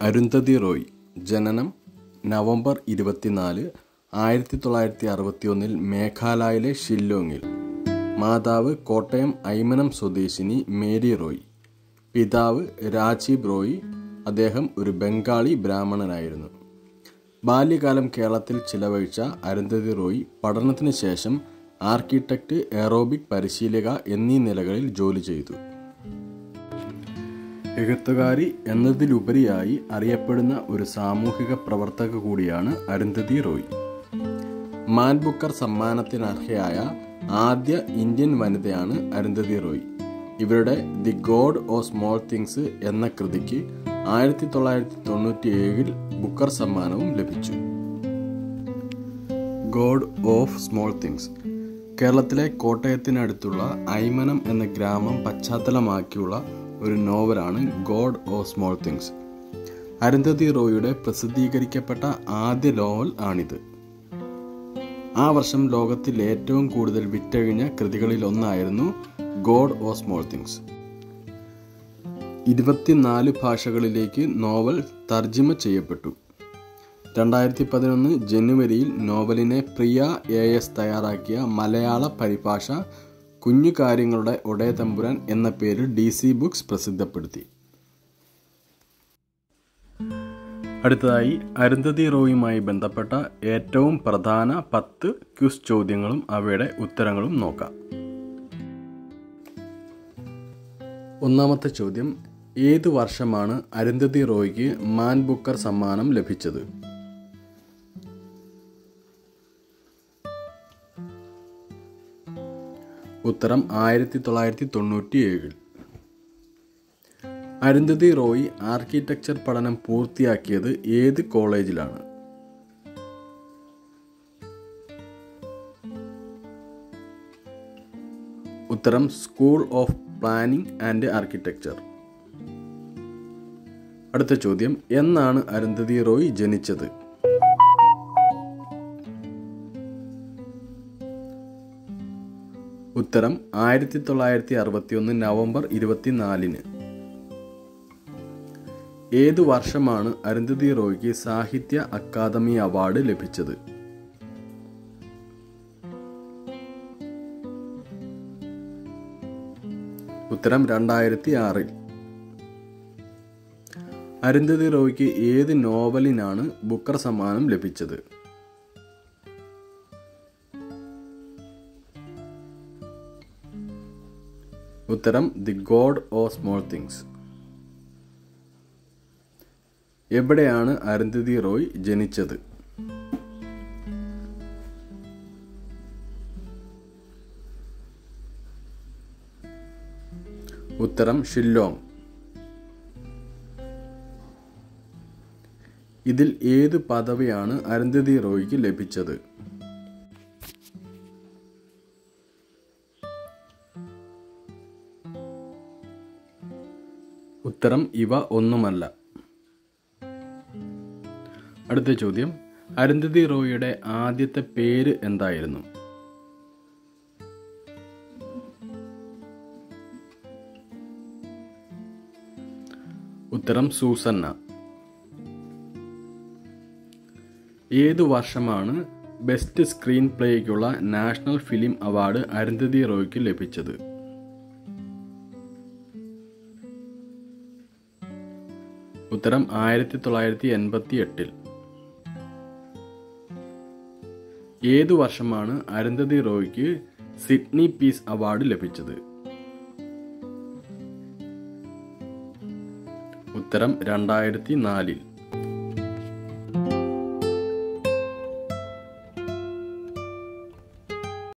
അരുന്ധതി റോയ് ജനനം നവംബർ ഇരുപത്തിനാല് ആയിരത്തി തൊള്ളായിരത്തി അറുപത്തി ഒന്നിൽ മേഘാലയയിലെ ഷില്ലോങ്ങിൽ മാതാവ് കോട്ടയം ഐമനം സ്വദേശിനി മേരി റോയ് പിതാവ് രാജീവ് റോയ് അദ്ദേഹം ഒരു ബംഗാളി ബ്രാഹ്മണനായിരുന്നു ബാല്യകാലം കേരളത്തിൽ ചിലവഴിച്ച അരുന്ധതി റോയ് പഠനത്തിന് ശേഷം ആർക്കിടെക്റ്റ് എറോബിക് പരിശീലക എന്നീ നിലകളിൽ ജോലി ചെയ്തു എഴുത്തുകാരി എന്നതിലുപരിയായി അറിയപ്പെടുന്ന ഒരു സാമൂഹിക പ്രവർത്തക കൂടിയാണ് അരുന്ധതി റോയ് മാൻ ബുക്കർ സമ്മാനത്തിനർഹയായ ആദ്യ ഇന്ത്യൻ വനിതയാണ് അരുന്ധതി റോയ് ഇവരുടെ the God of Small Things എന്ന കൃതിക്ക് ആയിരത്തി തൊള്ളായിരത്തി തൊണ്ണൂറ്റി ഏഴിൽ ബുക്കർ സമ്മാനവും ലഭിച്ചു ഗോഡ് ഓഫ് സ്മോൾ തിങ്സ് കേരളത്തിലെ കോട്ടയത്തിനടുത്തുള്ള ഐമനം എന്ന ഗ്രാമം പശ്ചാത്തലമാക്കിയുള്ള ഒരു നോവലാണ് God of Small Things Arundhati റോയുടെ പ്രസിദ്ധീകരിക്കപ്പെട്ട ആദ്യ നോവൽ ആണിത് ആ വർഷം ലോകത്തിൽ ഏറ്റവും കൂടുതൽ വിറ്റഴിഞ്ഞ കൃതികളിൽ ഒന്നായിരുന്നു ഗോഡ് ഓഫ് സ്മോൾ തിങ്സ് ഇരുപത്തിനാല് ഭാഷകളിലേക്ക് നോവൽ തർജിമ ചെയ്യപ്പെട്ടു രണ്ടായിരത്തി പതിനൊന്ന് ജനുവരിയിൽ നോവലിനെ പ്രിയ എ എസ് തയ്യാറാക്കിയ മലയാള പരിഭാഷ കുഞ്ഞു കാര്യങ്ങളുടെ ഒടേ തമ്പുരാൻ എന്ന പേരിൽ ഡി സി ബുക്സ് പ്രസിദ്ധപ്പെടുത്തി അടുത്തതായി അരുന്ധതി റോയുമായി ബന്ധപ്പെട്ട ഏറ്റവും പ്രധാന പത്ത് ക്യുസ് ചോദ്യങ്ങളും അവയുടെ ഉത്തരങ്ങളും നോക്കാം ഒന്നാമത്തെ ചോദ്യം ഏത് വർഷമാണ് അരുന്ധതി റോയ്ക്ക് മാൻ ബുക്കർ സമ്മാനം ലഭിച്ചത് ഉത്തരം ആയിരത്തി തൊള്ളായിരത്തി തൊണ്ണൂറ്റി ഏഴിൽ അരുന്ധതി റോയ് ആർക്കിടെക്ചർ പഠനം പൂർത്തിയാക്കിയത് ഏത് കോളേജിലാണ് ഉത്തരം school of planning and architecture അടുത്ത ചോദ്യം എന്നാണ് അരുന്ധതി റോയ് ജനിച്ചത് ഉത്തരം ആയിരത്തി തൊള്ളായിരത്തി അറുപത്തി ഒന്ന് നവംബർ ഇരുപത്തിനാലിന് ഏതു വർഷമാണ് അരുന്ധതി റോയ്ക്ക് സാഹിത്യ അക്കാദമി അവാർഡ് ലഭിച്ചത് ഉത്തരം രണ്ടായിരത്തി ആറിൽ അരുന്ധതി റോയ്ക്ക് ഏത് നോവലിനാണ് ബുക്കർ സമ്മാനം ലഭിച്ചത് ഉത്തരം the God of Small Things എവിടെയാണ് അരുന്ധതി റോയ് ജനിച്ചത് ഉത്തരം ഷില്ലോങ് ഇതിൽ ഏത് പദവിയാണ് അരുന്ധതി റോയ്ക്ക് ലഭിച്ചത് ഉത്തരം ഇവ ഒന്നുമല്ല അടുത്ത ചോദ്യം അരുന്ധതി റോയിയുടെ ആദ്യത്തെ പേര് എന്തായിരുന്നു ഉത്തരം സൂസന്ന ഏതു വർഷമാണ് ബെസ്റ്റ് സ്ക്രീൻ പ്ലേക്കുള്ള നാഷണൽ ഫിലിം അവാർഡ് അരുന്ധതി റോയ്ക്ക് ലഭിച്ചത് ഉത്തരം ആയിരത്തി തൊള്ളായിരത്തി എൺപത്തി എട്ടിൽ ഏതു വർഷമാണ് അരുന്ധതി റോയ്ക്ക് സിഡ്നി പീസ് അവാർഡ് ലഭിച്ചത് ഉത്തരം രണ്ടായിരത്തി നാലിൽ